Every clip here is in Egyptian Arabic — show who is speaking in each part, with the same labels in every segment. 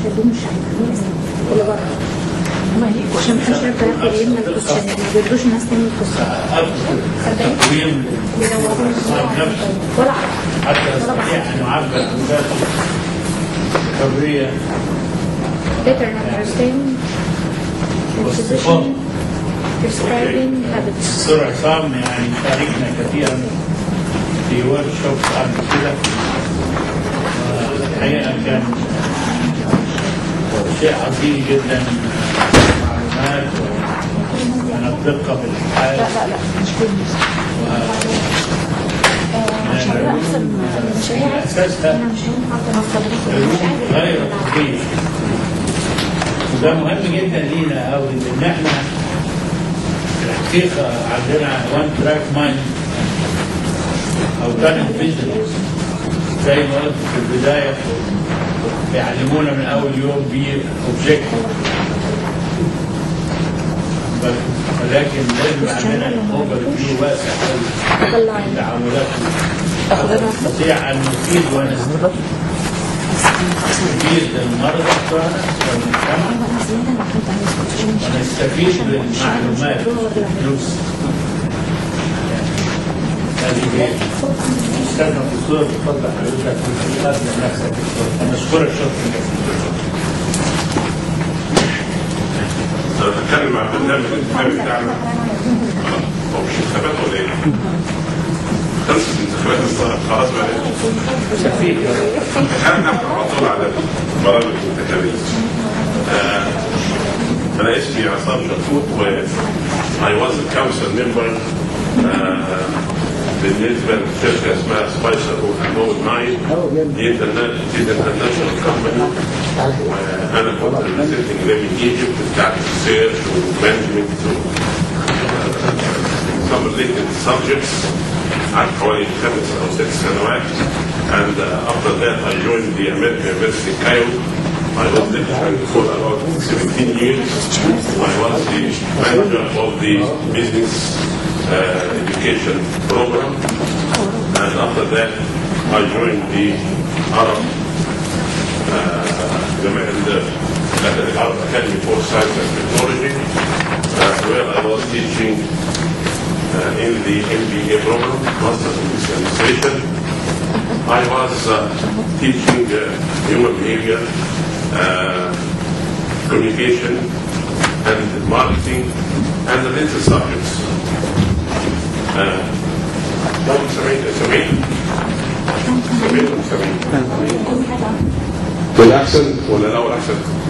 Speaker 1: هدوم مش عارفين اللي بره عشان محدش يعرف ياخد يملى الكوتشينات ما بيدوش ناس تاني الكوتشينات
Speaker 2: تقويم نفسه
Speaker 1: ولا
Speaker 2: حتى يستطيع ان يعبر عن ذاته بحريه
Speaker 1: better understand
Speaker 2: واستفاضه
Speaker 1: physician prescribing habits
Speaker 2: دكتور عصام يعني شاركنا كثيرا في ورك شوب قبل كده الحقيقه كان شيء عظيم جدا معلومات عن الدقه في الابحاث
Speaker 3: لا لا مش كويس مشاريع احسن من مشاريع
Speaker 2: اساسها
Speaker 1: انا مش هينفع
Speaker 2: علوم غير طبيه وده مهم جدا لينا قوي لان احنا في الحقيقه عندنا وان تراك مايند او تانل فيجن زي ما قلت في البدايه بيعلمونا من اول يوم باوبجيكتيف ولكن لازم عندنا اوفر فيو واسع قوي
Speaker 1: طلع
Speaker 2: تعاملات
Speaker 3: اخذنا
Speaker 2: نستطيع ان نفيد ونستفيد المرضى بتوعنا والمجتمع ونستفيد بالمعلومات فلوس هذه هي استاذنا الدكتور تفضل حضرتك وتقدم نفسك دكتور نشكرك شكرا جزيلا
Speaker 4: انا بتكلم عن برنامج الانتخابي بتاعنا هو مش انتخابات ولا ايه؟ خلصت الانتخابات الظاهر خلاص بقى
Speaker 2: سفير
Speaker 4: احنا بنعمل على على البرامج الانتخابيه آه، انا اسمي عصام شطوط و I was a council member آه، بالنسبه لشركه اسمها سبايسر وهنود ناين دي انترناشونال كومباني وانا كنت ريبريزنتنج ليفل ايجيبت بتاعت السيرش ومانجمنت some related subjects عن حوالي خمس او ست سنوات and uh, after that I joined the American University in Cairo I was there for about 17 years. I was the manager of the business uh, education program. And after that, I joined the Arab uh, the, the, the Arab Academy for Science and Technology, uh, where I was teaching uh, in the MBA program, Master's in Business Administration. I was uh, teaching uh, human behavior, uh, communication, and marketing, and related subjects. Uh, ممكن سامعين سامعين سامعين سامعين كده احسن ولا الاول احسن؟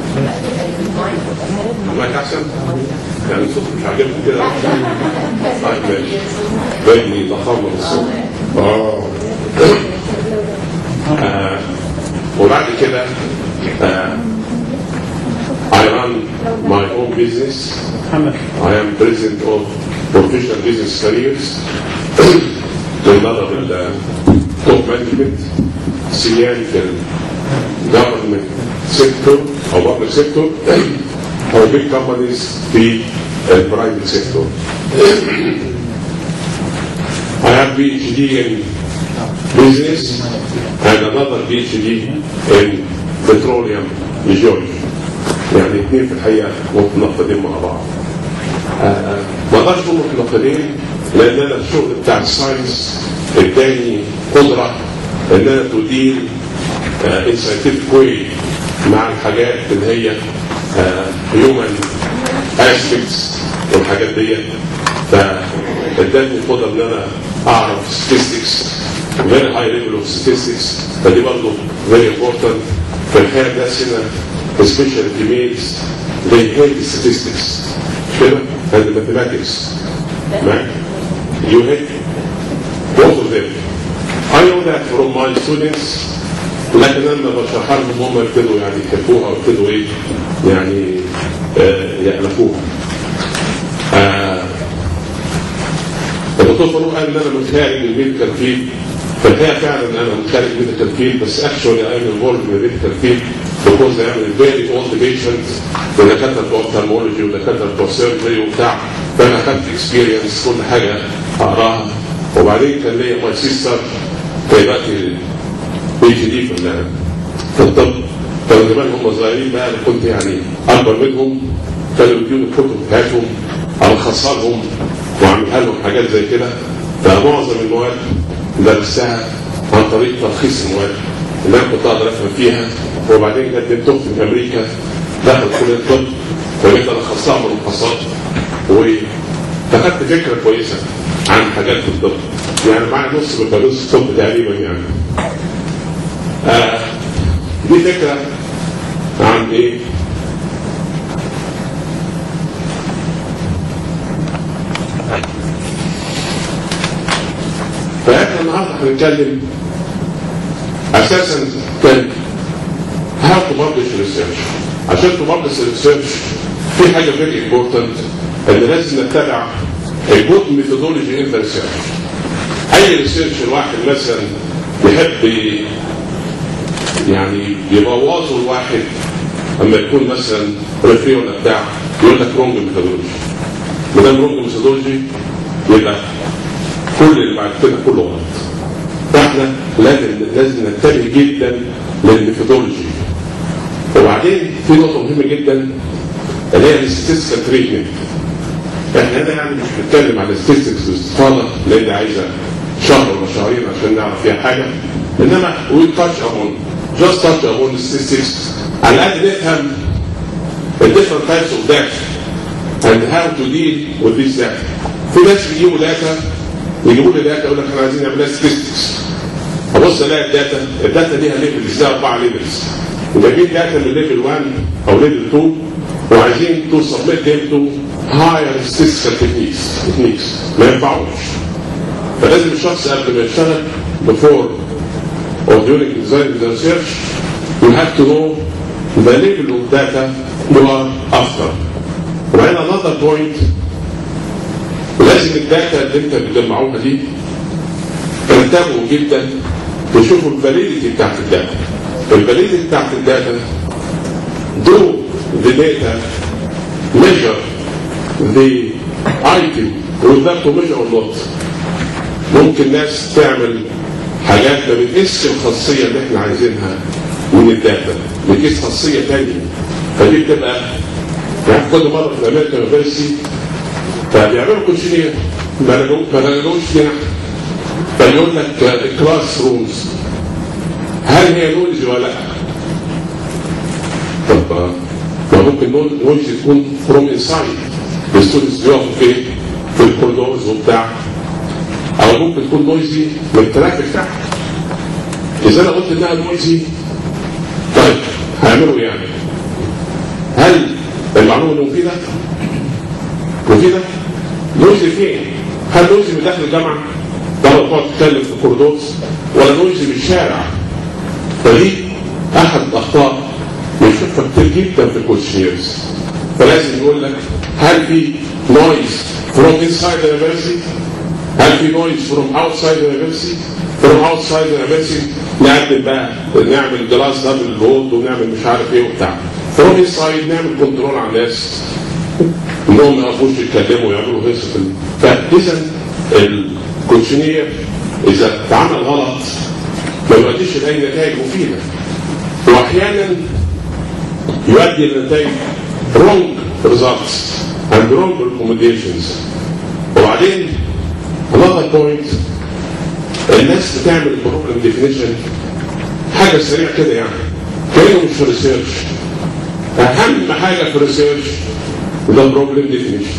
Speaker 4: المايك احسن؟ يعني الصوت مش عاجبكم كده؟ طيب ماشي باين ضخامه الصوت اه آه، وبعد كده آه، I run my own business. I am president of professional business careers. للنظر التوب مانجمنت سيان في الجفرمنت سيكتور او بابليك سيكتور او بيج كومبانيز في البرايفت سيكتور. I have PhD in business and another PhD in petroleum geology. يعني اثنين في الحقيقه متناقضين مع بعض. آه، ما اقدرش اقول متناقضين لان انا الشغل بتاع الساينس اداني قدره ان انا تدير ان ساينتفك واي مع الحاجات اللي هي هيومن اسبيكتس والحاجات ديت فاداني القدره ان انا اعرف statistics very high level of statistics فدي برضه very important في الحقيقه الناس هنا especially females they hate statistics مش كده and mathematics right? you hate both of them I know that from my students لكن انا لما بشرحها لهم هم يبتدوا يعني يحبوها ويبتدوا ايه يعني آه يألفوها. آه الدكتور فاروق قال ان انا من خارج الميديكال فيلد فالحقيقه فعلا انا من خارج الميديكال فيلد بس اكشولي اي ام انفولد من الميديكال فيلد because I am a very old patient ودكاتره بتوع ophthalmology ودكاتره بتوع سيرجري وبتاع فانا خدت اكسبيرينس كل حاجه اقراها وبعدين كان ليا ماي سيستر دلوقتي بي اتش دي في ال- في الطب كانوا زمان هم صغيرين بقى انا كنت يعني اكبر منهم كانوا يدوني الكتب بتاعتهم الخصها لهم واعملها لهم حاجات زي كده فمعظم المواد درستها عن طريق تلخيص المواد اللي انا كنت اقدر افهم فيها وبعدين قدمت اختي في امريكا دخلت كليه الطب فبقيت الخصها ملخصات واتخذت فكره كويسه عن حاجات في الطب يعني معايا نص بكالوريوس الطب تقريبا يعني آه دي فكره عن ايه فاحنا النهارده هنتكلم اساسا كان how to publish research عشان to publish research في حاجه very important ان لازم نتبع a good methodology in the research اي ريسيرش الواحد مثلا يحب ي- يعني يبوظه الواحد اما يكون مثلا ريفري ولا بتاع يقول لك رونج ميثودولوجي ما دام رونج ميثودولوجي يبقى كل اللي بعد كده كله غلط فاحنا لازم لازم ننتبه جدا للميثودولوجي وبعدين في نقطه مهمه جدا اللي هي الستاتستيكال تريتمنت احنا هنا يعني مش بنتكلم على statistics باستفاضه لان عايزه شهر ولا شهرين عشان نعرف فيها حاجه انما وي تاتش upon just touch upon statistics على الاقل نفهم the different types of data and how to deal with this data في ناس بيجيبوا داتا يجيبوا لي داتا يقول لك احنا عايزين نعملها statistics ابص الاقي الداتا الداتا ليها ليفلز ليها اربع ليفلز وجايبين داتا من ليفل 1 او ليفل 2 وعايزين تو سبميت them to higher statistical techniques techniques ما ينفعوش فلازم الشخص قبل ما يشتغل before or during design the research you have to know the level of data you are after وهنا another point لازم الداتا اللي انت بتجمعوها دي تنتبهوا جدا تشوفوا الفاليديتي بتاعت الداتا الفاليديتي بتاعت الداتا do the data measure the item without to measure or not ممكن ناس تعمل حاجات ما بتقيسش الخاصيه اللي احنا عايزينها من الداتا بتقيس خاصيه ثانيه فدي بتبقى يعني كل مره في الامريكان يونيفرسيتي فبيعملوا كوتشينير ما لقوش ما لقوش فيها فيقول لك كلاس رومز هل هي نولج ولا لا؟ طب ما ممكن نولج تكون فروم انسايد الستودنتس بيقفوا في في الكوريدورز وبتاع او ممكن تكون نويزي من الترافيك تحت اذا انا قلت انها نويزي طيب هيعملوا ايه يعني؟ هل المعلومه دي مفيده؟ مفيده؟ نويزي فين؟ هل نويزي من داخل الجامعه؟ ولا تقعد تتكلم في الكوريدورز ولا نويزي من الشارع؟ فدي احد الاخطاء بنشوفها كتير جدا في الكوتشنيرز فلازم يقول لك هل في نويز فروم انسايد ذا يونيفرسيتي هل في نويز فروم اوتسايد ذا يونيفرسيتي فروم اوتسايد ذا يونيفرسيتي نعمل بقى نعمل جلاس دبل فولت ونعمل مش عارف ايه وبتاع فروم انسايد نعمل كنترول على الناس انهم ما يقفوش يتكلموا ويعملوا هيصه فاذا الكوتشنير اذا اتعمل غلط ما يؤديش لاي نتائج مفيده واحيانا يؤدي الى نتائج wrong results and wrong recommendations وبعدين another point الناس بتعمل problem definition حاجه سريعه كده يعني كانه مش في ريسيرش اهم حاجه في الريسيرش ده problem definition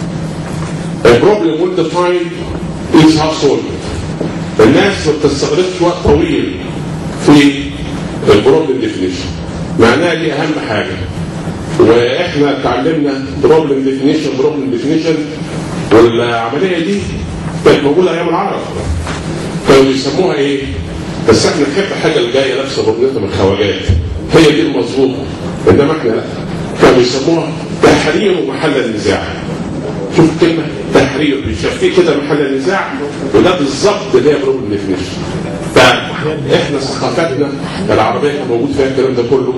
Speaker 4: A problem well defined is half solved الناس ما بتستغرقش وقت طويل في البروبلم ديفينيشن معناها دي اهم حاجه واحنا اتعلمنا بروبلم ديفينيشن بروبلم ديفينيشن والعمليه دي كانت موجوده ايام العرب كانوا بيسموها ايه؟ بس احنا نحب الحاجه اللي جايه لابسه برنيطه من الخواجات هي دي المظبوطه انما احنا لا كانوا بيسموها تحرير محل النزاع شوف كلمه تحرير بيشفيه كده محل النزاع وده بالظبط اللي هي بروبلم ديفينيشن فاحنا ثقافتنا العربيه كان موجود فيها الكلام ده كله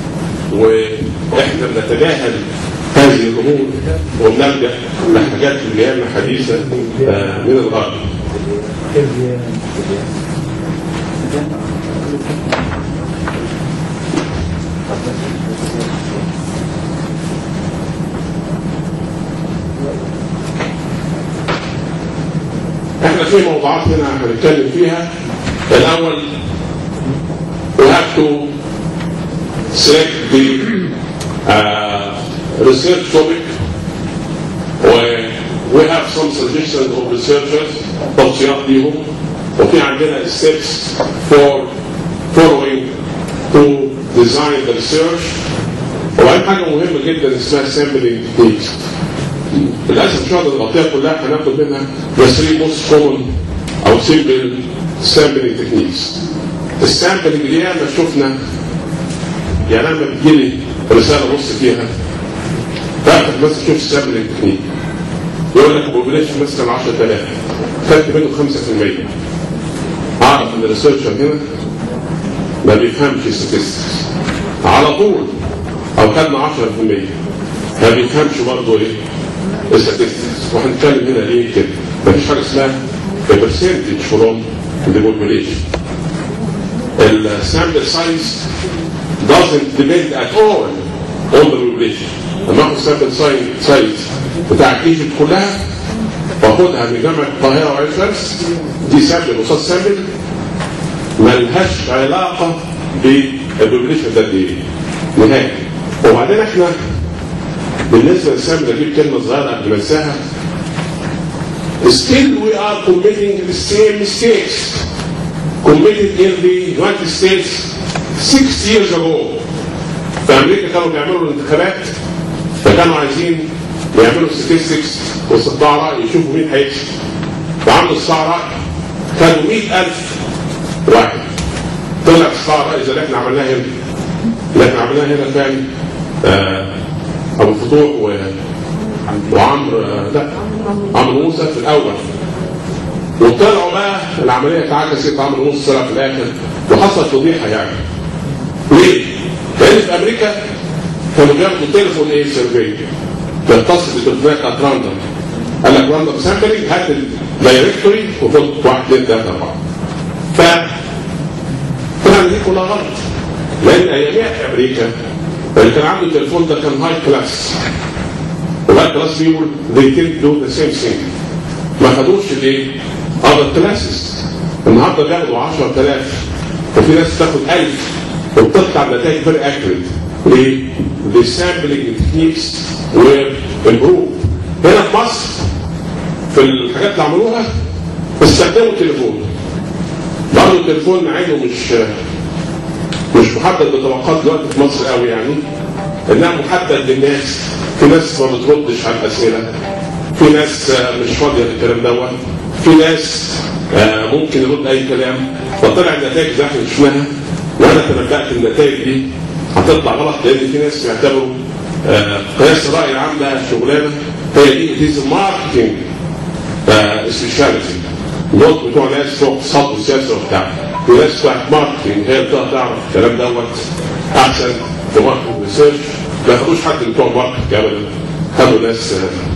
Speaker 4: واحنا بنتجاهل هذه الامور وبنلجا لحاجات اللي جايه لنا حديثه آه، من الغرب. احنا في موضوعات هنا هنتكلم فيها الاول we have to select the uh, research topic where we have some suggestions of researchers توصيات ليهم وفي عندنا steps for following to design the research وبعدين حاجه مهمه جدا اسمها sampling techniques للاسف مش هقدر نغطيها كلها هناخد منها the three most common او simple sampling techniques السامبلنج دي ما شفنا يعني لما بتجيلي رساله بص فيها فافتح بس اشوف السامبلنج تكنيك يقول لك بوبوليشن مثلا 10000 خدت منه 5% اعرف ان الريسيرشر هنا ما بيفهمش statistics على طول او خدنا 10% ما بيفهمش برضه ايه statistics وهنتكلم هنا ليه كده مفيش حاجه اسمها percentage from the population السامبل سايز doesn't depend at all on the population لما اخد سامبل سايز بتاع ايجيبت كلها واخدها من جامعه القاهره وعين شمس دي سامبل قصاد سامبل ملهاش علاقه بالبوبليشن ده قد ايه نهائي وبعدين احنا بالنسبه للسامبل اجيب كلمه صغيره قبل ما انساها still we are committing the same mistakes committed in the United States six years ago في امريكا كانوا بيعملوا الانتخابات فكانوا عايزين يعملوا statistics واستطلاع يشوفوا مين هيكسب وعملوا استطلاع رأي خدوا 100000 واحد طلع استطلاع رأي زي اللي احنا عملناه هنا اللي احنا عملناه هنا كان آه ابو فتوح و وعمرو آه لا عمرو موسى في الاول وطلعوا بقى العمليه اتعكست عمرو موسى طلع في الاخر وحصلت فضيحه يعني ليه؟ لان في امريكا كانوا بياخدوا تليفون ايه سيرفي بيتصل بتليفونات بتاعت راندوم قال لك راندوم سامبلنج هات الدايركتوري وخد واحد اثنين ثلاثه اربعه ف طبعا دي كلها غلط لان اياميها في امريكا اللي كان عنده التليفون ده كان هاي كلاس وهاي كلاس بيقول they can do the same thing ما خدوش الايه؟ other classes النهارده بياخدوا 10000 وفي ناس تاخد 1000 وبتطلع نتائج فيري اكيوريت ليه؟ The sampling techniques were improved هنا في مصر في الحاجات اللي عملوها استخدموا التليفون برضه التليفون عينه مش مش محدد بطبقات دلوقتي في مصر قوي يعني انها محدد للناس في ناس ما بتردش على الاسئله في ناس مش فاضيه للكلام دوت في ناس ممكن يرد اي كلام فطلع النتائج زي احنا شفناها وانا تنبأت النتائج دي هتطلع غلط لان في ناس بيعتبروا قياس الراي العام ده شغلانه هي دي اتيز ماركتنج سبيشاليتي نوت بتوع ناس بتوع اقتصاد وسياسه وبتاع في ناس بتاعت ماركتنج هي بتقدر تعرف الكلام دوت احسن في ماركتنج ريسيرش ما ياخدوش حد بتوع ماركتنج ابدا خدوا ناس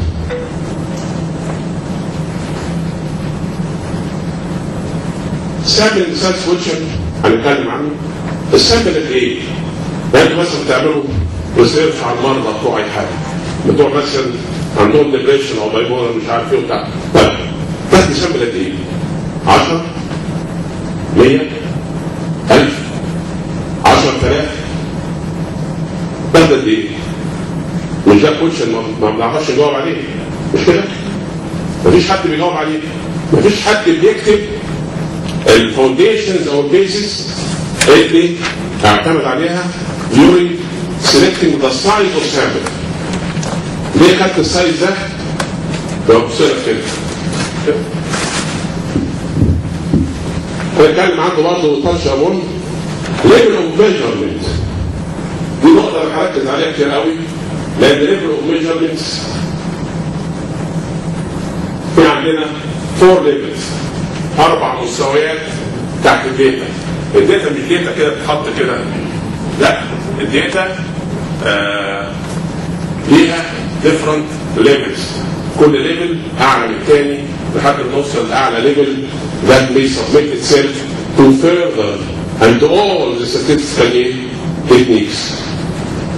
Speaker 4: سامبل انسان سويتشر هنتكلم عنه السامبل ايه؟ يعني انتوا مثلا بتعملوا ريسيرش على المرضى بتوع اي حاجه بتوع مثلا عندهم ديبريشن او بايبولر مش عارف ايه وبتاع طيب تاخد سامبل قد ايه؟ 10 100 1000 10000 تاخد قد ايه؟ مش ده كوتشن ما بنعرفش نجاوب عليه مش كده؟ مفيش حد بيجاوب عليه مفيش حد بيكتب الفاونديشنز او البيزكس اللي اعتمد عليها during selecting the size of sample ليه خدت السايز ده؟ ببص لك كده هنتكلم عنه برضه تاتش امون ليفل اوف ميجرمنت دي نقطة أنا هركز عليها كتير قوي لأن ليفل اوف ميجرمنت في عندنا فور ليفلز اربع مستويات تحت الداتا الداتا مش داتا كده بتتحط كده لا الداتا آه ليها ديفرنت ليفلز كل ليفل اعلى من الثاني لحد ما نوصل لاعلى ليفل that may submit itself to further and all the statistical techniques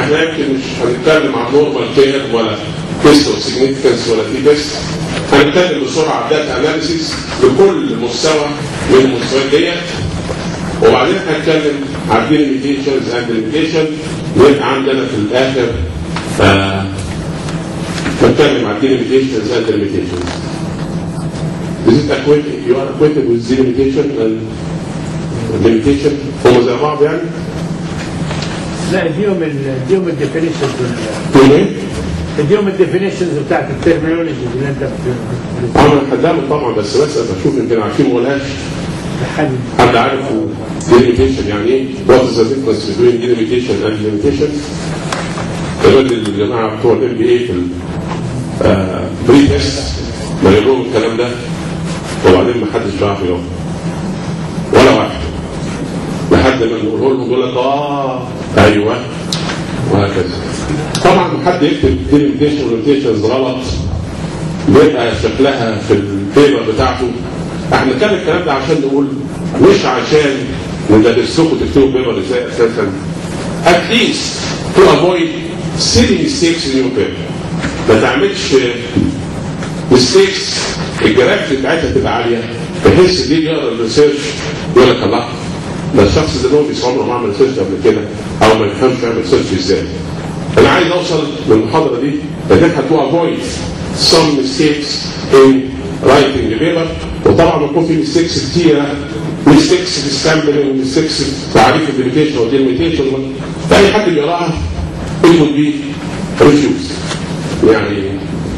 Speaker 4: احنا يمكن مش هنتكلم عن نورمال كير ولا تيست اوف سيجنيفيكانس ولا تي تيست هنتكلم بسرعه داتا اناليسيس لكل مستوى من المستويات ديت وبعدين هنتكلم عن الليميتيشنز اند ليميتيشن ويبقى عندنا في الاخر آه نتكلم عن limitations and limitations. Is it acquainted? You are acquainted with the limitation and limitation هم زي بعض يعني؟
Speaker 2: لا اديهم ال- اديهم الديفينيشنز
Speaker 4: تقول ايه؟
Speaker 2: اديهم الديفينيشنز بتاعت الترمينولوجي اللي انت بت-
Speaker 4: انا هدام طبعا بس بسال بشوف يمكن عارفين ما قولهاش
Speaker 2: بتحدد
Speaker 4: حد عارف delimitation يعني ايه؟ What is the difference between delimitation and limitation؟ الراجل الجماعه بتوع الام بي اي في البري تيست ما لهم الكلام ده وبعدين ما حدش بيعرف يقف ولا واحد لحد ما نقوله لهم يقول لك اه ايوه وهكذا طبعا حد يكتب delimitation وليميتيشنز غلط بيبقى شكلها في البيبر بتاعته احنا بنتكلم الكلام ده عشان نقول مش عشان ندرسكم تكتبوا بيبر ازاي اساسا at least to avoid silly mistakes in your paper ما تعملش mistakes الجرافيك بتاعتها تبقى عاليه بحيث اللي يجي يقرا الريسيرش يقول لك الله ده الشخص ده نوبي عمره ما عمل ريسيرش قبل كده او ما يفهمش يعمل ريسيرش ازاي انا عايز اوصل للمحاضره دي ان احنا تو avoid some mistakes in writing the paper وطبعا بيكون في mistakes كتيره mistakes في السامبلنج mistakes في تعريف الليميتيشن والديليميتيشن فاي حد بيقراها it would be refused يعني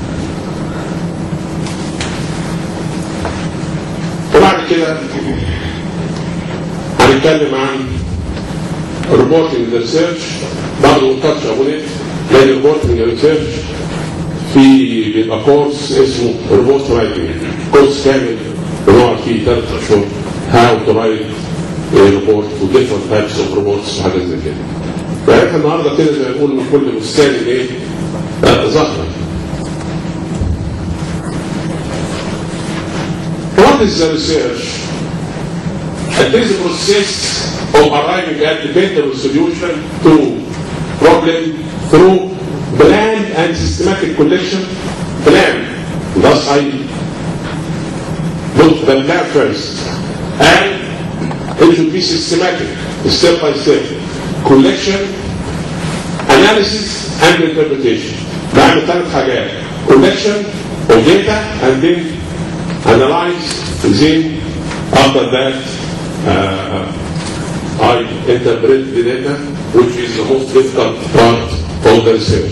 Speaker 4: وبعد كده هنتكلم عن reporting the research برضه تاتش ابونيت لان reporting the research في بيبقى كورس اسمه ريبورت رايتنج كورس كامل بنقعد فيه ثلاث اشهر هاو تو رايت ريبورت وديفرنت تايبس اوف ريبورتس وحاجات زي كده. فاحنا النهارده كده زي ما بنقول من كل بستان ايه؟ آه، زهره. What is the research? It is a process of arriving at the better solution to problem through planned and systematic collection. Plan. Thus I look the plan first. And it should be systematic, step by step. Collection, analysis, and interpretation. بعمل ثلاث حاجات. Collection of data and then analyze, then after that uh, I interpret the data, which is the most difficult part of the research.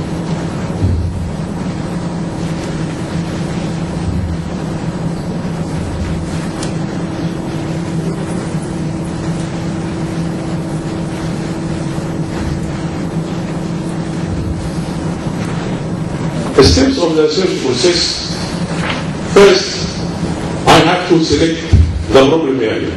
Speaker 4: The steps of the research process, first, I have to select the problem area.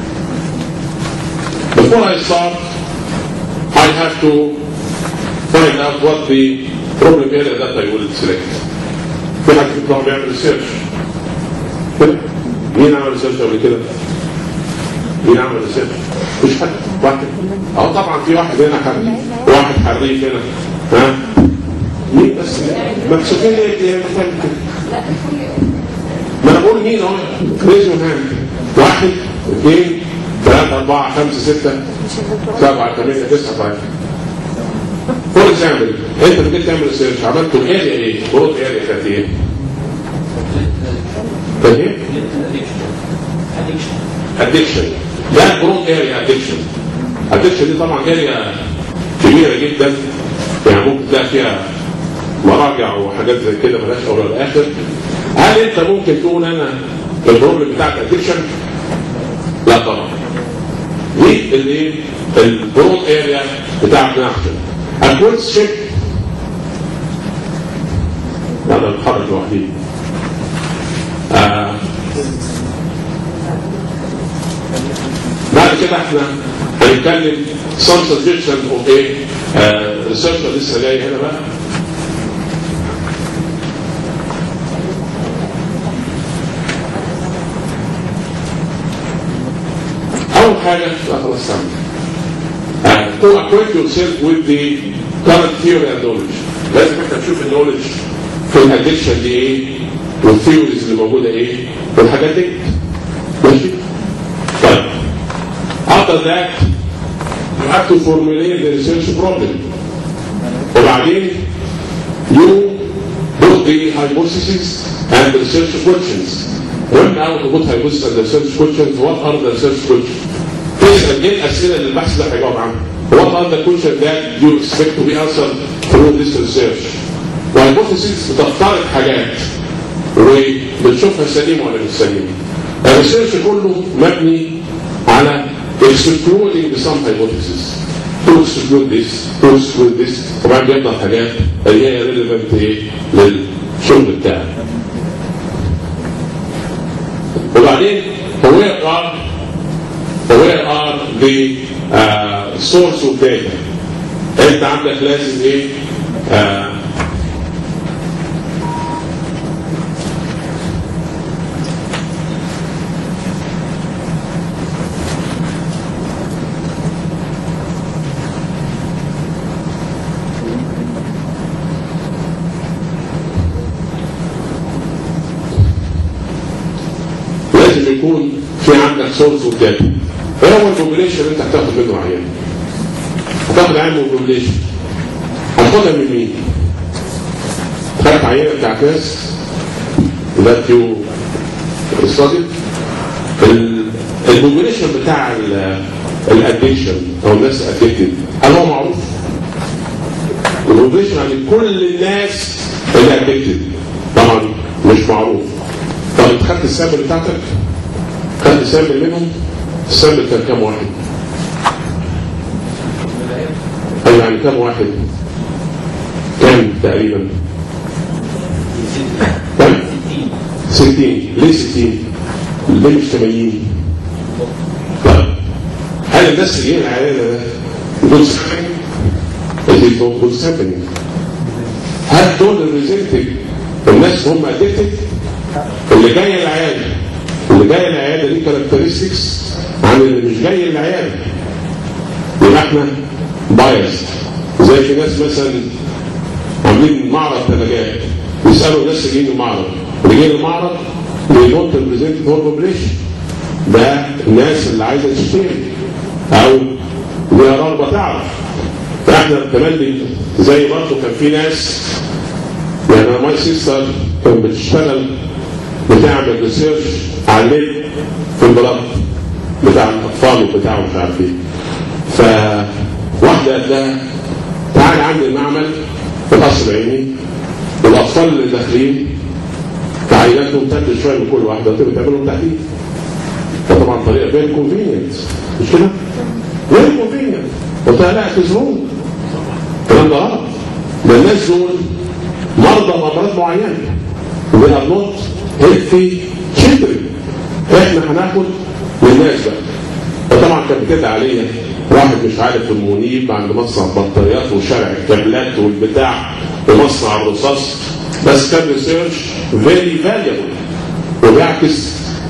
Speaker 4: Before I start, I have to find out what the problem area that I will select. في حد بيطلع بيعمل ريسيرش كده مين عمل ريسيرش قبل كده؟ مين عمل ريسيرش؟ مش حد واحد اه طبعا في واحد هنا حريف واحد حريف هنا ها مين بس مكسوفين ليه ليه بتعمل كده؟ ما انا بقول مين اهو ريز هاند واحد اثنين ثلاثة أربعة خمسة ستة سبعة ثمانية تسعة طيب فور اكزامبل انت لما جيت تعمل ريسيرش عملت الاريا ايه؟ برود اريا كانت ايه؟ كانت ايه؟ ادكشن ده برود اريا ادكشن ادكشن دي طبعا اريا كبيره جدا يعني ممكن تلاقي فيها مراجع وحاجات زي كده ملهاش اول ولا اخر هل انت ممكن تقول انا البروبلم بتاعك ادكشن؟ لا طبعا دي الايه؟ البرود اريا بتاعك نحن الكورس شيب لا ده بتحرك لوحدي آه. بعد كده احنا هنتكلم some suggestion of ايه آه ريسيرشر لسه جاي هنا بقى اول حاجه لا خلاص سامع to acquaint yourself with the كارنت ثيوري اند نولج لازم انت تشوف النولج في الادكشن دي ايه والثيوريز اللي موجوده ايه والحاجات دي ماشي طيب after that you have to formulate the research problem وبعدين you put the hypothesis and the research questions when now to put hypothesis and the research questions what are the research questions تسأل ايه الاسئله اللي البحث ده هيجاوب عنها what are the questions that you expect to be answered through this research والهايبوثيسيس بتفترض حاجات وبتشوفها سليمه ولا مش سليمه الريسيرش كله مبني على excluding some hypothesis to exclude this to exclude this وبعدين بيطلع حاجات اللي هي relevant ايه للشغل بتاعك وبعدين where are where are the uh, source of data انت عندك لازم ايه آه لازم يكون في عندك سورس اوف داتا ايه هو البوبوليشن اللي انت هتاخد منه عيان؟ هتاخد عيان من البوبوليشن هتاخدها من مين؟ خدت عينه بتاعت ناس that you studied البوبوليشن بتاع الادكشن او الناس ادكتد هل هو معروف؟ البوبوليشن يعني كل الناس اللي ادكتد طبعا مش معروف طب انت خدت السامبل بتاعتك؟ خدت سامبل منهم؟ السامبل كان كام واحد؟ أي يعني كام واحد؟ كام تقريبا؟ كام؟ 60 ليه 60 ليه مش 80 طيب هل الناس اللي جايين العيادة ده دول سامبلينج اللي دول سامبلينج هل دول الريزلتنج الناس هم ادكتد اللي جاي العيادة اللي جاي العيادة دي كاركترستكس عن اللي مش جاي العيادة يبقى احنا بايس زي في ناس مثلا عاملين معرض ثلاجات يسالوا الناس اللي جايين المعرض اللي جايين المعرض they don't represent the whole population ده الناس اللي عايزه تشتري او ليها رغبه تعرف فاحنا كمان زي برضه كان في ناس يعني انا ماي سيستر كانت بتشتغل بتعمل ريسيرش على النت في البلد بتاع الاطفال وبتاع مش عارف ايه فواحده قالت لها تعالى عندي المعمل في القصر العيني والاطفال اللي داخلين تعيناتهم تد شويه من كل واحده وتبقى تعملهم تحديد فطبعا طريقه فيري كونفينينت مش كده؟ فيري كونفينينت قلت لها لا تزرون الكلام ده غلط ده الناس دول مرضى بامراض معينه we are not healthy children احنا هناخد للناس بقى فطبعا كانت بتدعي عليا واحد مش عارف المنيب عند مصنع البطاريات وشارع الكابلات والبتاع ومصنع الرصاص بس كان ريسيرش فيري فاليبل وبيعكس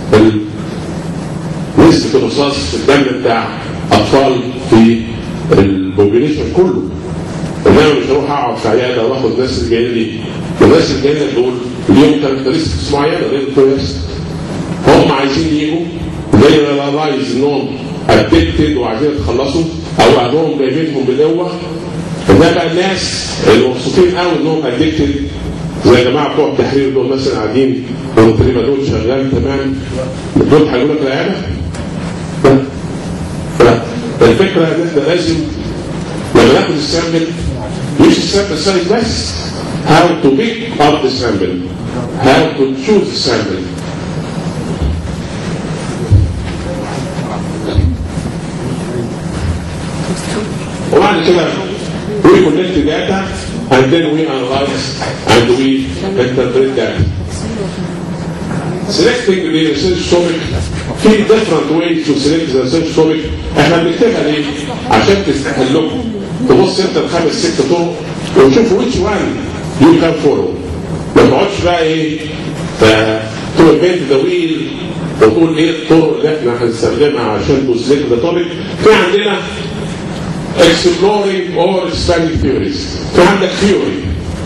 Speaker 4: نسبة الرصاص في الدم بتاع أطفال في البوبيليشن كله انما مش هروح اقعد في عياده واخد الناس اللي جايين لي الناس اللي جايين دول ليهم كاركترستكس معينه غير كويس هم عايزين يجوا زي رايز انهم ادكتد وعايزين يتخلصوا او اهلهم جايبينهم بالقوه ده بقى الناس اللي مبسوطين قوي انهم ادكتد زي الجماعه بتوع التحرير دول مثلا قاعدين والتريبه دول شغال تمام دول هيقول لك العياده فالفكره ان احنا لازم لما ناخد السامبل مش السامبل سايز بس how to pick up the sample how to choose the sample وبعد كده we collect data and then we analyze and we interpret data selecting the research topic في different ways to select the research topic احنا بنكتبها ليه؟ عشان تستحل لكم تبص انت الخمس ست طرق وتشوف which one you can follow ما تقعدش بقى ايه تقول بنت دويل وتقول ايه الطرق اللي احنا هنستخدمها عشان تسلك ذا توبيك في عندنا exploring or expanding theories في عندك theory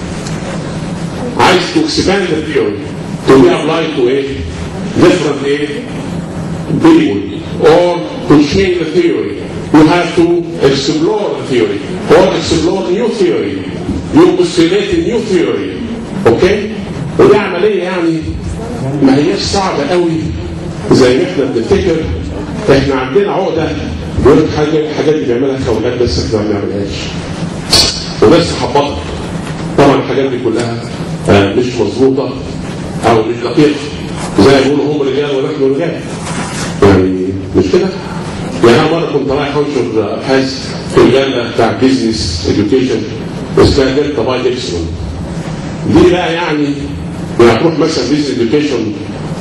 Speaker 4: عايز to expand the theory to be applied to a different a people or to change the theory you have to explore the theory or explore new theory you postulate a new theory اوكي ودي عمليه يعني ما هياش صعبه قوي زي ما احنا بنفتكر احنا عندنا عقده بيقول لك حاجه الحاجات اللي بيعملها خواجات بس احنا ما بنعملهاش وناس تحبطك طبعا الحاجات دي كلها آه، مش مظبوطه او مش دقيقه زي ما بيقولوا هم رجال ونحن رجال يعني مش كده؟ يعني انا مره كنت رايح انشر ابحاث في مجله بتاع بيزنس اديوكيشن اسمها دلتا باي ديكسون دي بقى يعني يعني هتروح مثلا بيزنس اديوكيشن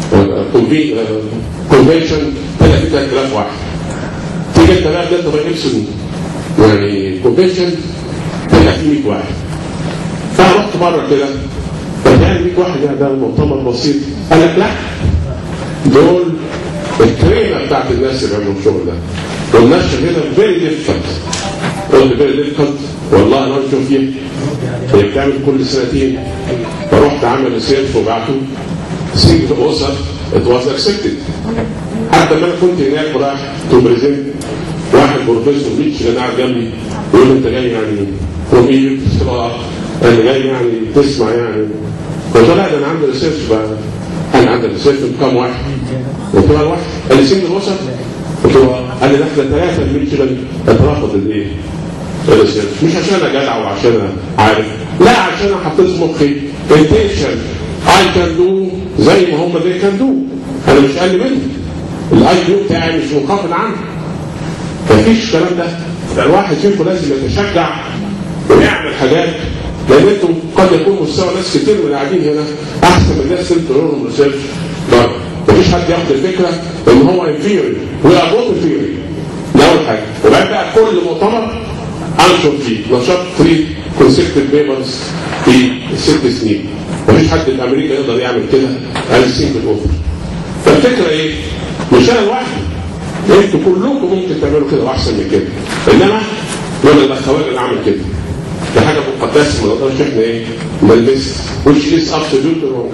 Speaker 4: كونفنشن تلاقي في 3000 واحد تيجي انت بقى دلتا باي ديكسون يعني كونفنشن تلاقي في 100 واحد فانا رحت مره كده طب يعني 100 واحد يعني ده مؤتمر بسيط قال لك لا دول الكريمه بتاعت الناس اللي بيعملوا الشغل ده والناس هنا فيري ديفيكالت قلت فيري ديفيكالت والله انا اشوف فيها هي بتعمل كل سنتين فرحت عامل ريسيرش وبعته سيجن اوسر ات واز اكسبتد حتى ما انا كنت هناك رايح تو بريزنت واحد بروفيسور ريتش كان قاعد جنبي يقول لي انت جاي يعني فروم ايجيبت انا جاي يعني تسمع يعني قلت له لا ده انا عندي ريسيرش بقى انا عندي ريسيرش كام واحد قلت له واحد قال لي سن وسط قلت له قال لي احنا ثلاثه من ميشيغان اترفض الايه؟ الريسيرش مش عشان انا جدع وعشان انا عارف لا عشان انا حطيت في مخي intention I can do زي ما هم they can do انا مش اقل منهم الاي كيو بتاعي مش منخفض عنه مفيش الكلام ده ده الواحد فيكم لازم يتشجع ويعمل حاجات لان انتم قد يكون مستوى ناس كتير من اللي قاعدين هنا احسن من الناس اللي بتقولوا لهم ريسيرش بره مفيش حد ياخد الفكره ان هو انفيري وي ار نوت انفيري دي اول حاجه وبعد بقى كل مؤتمر انشر فيه نشرت 3 كونسكتيف بيبرز في ست سنين مفيش حد في امريكا يقدر يعمل كده از سنجل اوفر فالفكره ايه؟ مش انا لوحدي انتوا كلكم ممكن تعملوا كده واحسن من كده انما ولا الاخوات اللي عمل كده دي حاجه مقدسه ما نقدرش احنا ايه نلبسها which is absolute wrong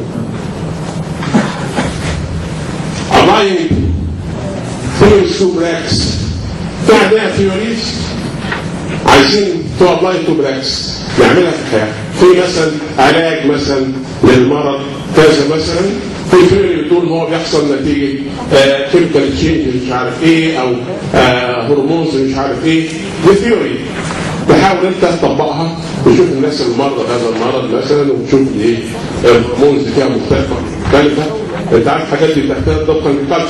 Speaker 4: applying theories to practice في عندنا theories عايزين تو ابلاي تو براكتس نعملها في الحياه في مثلا علاج مثلا للمرض كذا مثلا في ثيوري بتقول هو بيحصل نتيجه كيميكال تشينج مش عارف ايه او هرمونز مش عارف ايه دي ثيوري تحاول انت تطبقها وتشوف الناس المرضى بهذا المرض مثلا وتشوف ايه الهرمونز فيها مختلفه مختلفه انت عارف الحاجات دي بتحتاج طبقا للكالتشر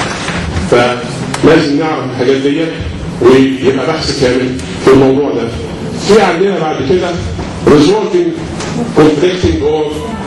Speaker 4: فلازم نعرف الحاجات دي ويبقى بحث كامل في الموضوع ده. في عندنا بعد كده resolving conflicting or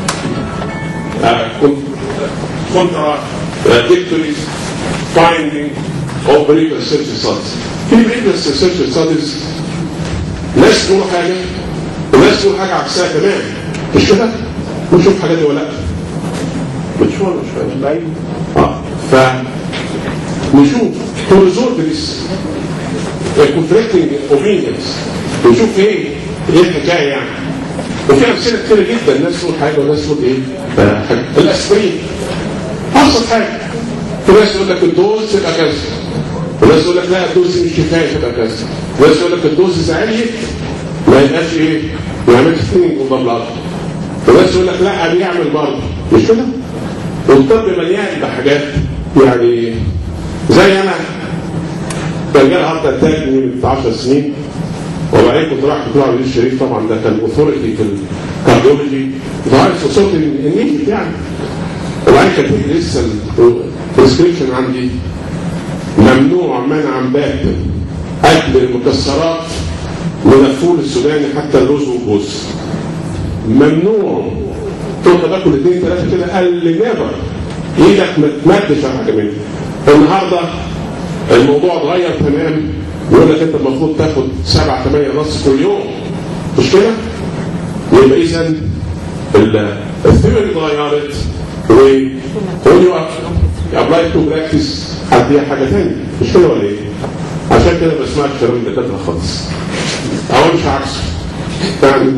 Speaker 4: uh, contradictory finding of previous research studies. في previous research studies ناس تقول حاجة وناس تقول حاجة عكسها كمان مش كده؟ ونشوف حاجات ولا لا مش ولا مش فاهم اه ف نشوف to resolve this conflicting opinions ونشوف ايه ايه الحكايه يعني وفي امثله كتير جدا الناس تقول حاجه وناس تقول ايه آه، حاجه الاسبرين ابسط حاجه في ناس يقول لك الدوز تبقى كذا وناس يقول لك لا الدوز مش كفايه تبقى كذا وناس يقول لك الدوز عاليه ما يبقاش ايه ما يعملش ثينج اوف بلاد وناس يقول لك لا بيعمل برضه مش كده؟ والطب مليان بحاجات يعني زي انا كان جالي هارت اتاك من 10 سنين وبعدين كنت رايح دكتور عبد العزيز الشريف طبعا ده كان اوثورتي في الكارديولوجي وعارف وصلت النيجي يعني وبعدين كانت لسه البريسكريبشن عندي ممنوع منعا باتا اكل المكسرات من الفول السوداني حتى اللوز والجوز ممنوع كنت باكل اثنين ثلاثه كده قال لي نيفر ايدك ما تمدش على حاجه منه النهارده الموضوع اتغير تمام يقول لك انت المفروض تاخد سبع ثمانية نص كل يوم مش كده؟ يبقى اذا الثيوري اتغيرت و when you apply to practice هتلاقي حاجه ثانيه مش كده ولا ايه؟ عشان كده ما بسمعش كلام الدكاتره خالص او مش عكسه يعني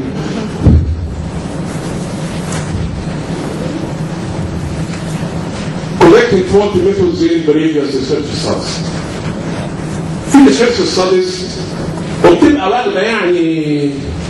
Speaker 4: collecting faulty methods in previous research studies. في research studies وبتبقى واخده يعني